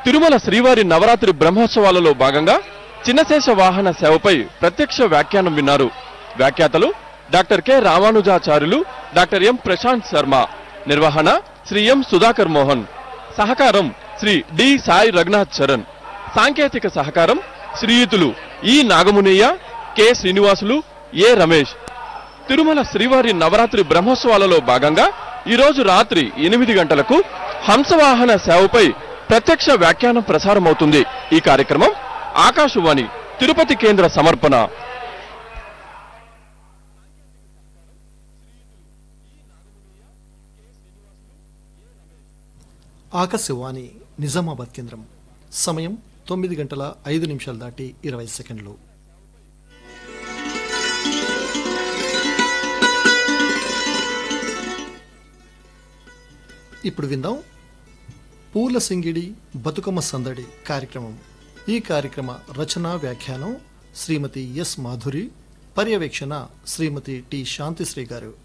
తిరుమల శ్రీవారి నవరాత్రి బ్రహ్మోత్సవాలలో భాగంగా చిన్నశేష వాహన సేవపై ప్రత్యక్ష వ్యాఖ్యానం విన్నారు వ్యాఖ్యాతలు doctor K Ramanujacharyulu doctor M Prashanth Sharma నిర్వహణ శ్రీ ఎం సుధాకర్ మోహన్ సహకారం శ్రీ డి సాయి రఘునాథ్ చరణ్ సాంకేతిక సహకారం శ్రీయుతులు E Nagamunayya K Srinivasulu A Ramesh Tirumala శ్రీవారి నవరాత్రి బ్రహ్మోత్సవాలలో భాగంగా ఈ రోజు రాత్రి ఎనిమిది గంటలకు హంసవాహన సేవపై ప్రత్యక్ష వ్యాఖ్యానం ప్రసారమవుతుంది ఈ కార్యక్రమం ఆకాశవాణి తిరుపతి కేంద్ర సమర్పణ ఆకాశవాణి నిజామాబాద్ కేంద్రం సమయం తొమ్మిది గంటల ఐదు నిమిషాలు దాటి ఇరవై సెకండ్లు ఇప్పుడు విందాం పూల సింగిడి బతుకమ్మ సందడి కార్యక్రమం ఈ కార్యక్రమ రచన వ్యాఖ్యానం శ్రీమతి ఎస్ మాధురి పర్యవేక్షణ శ్రీమతి టి శాంతిశ్రీ గారు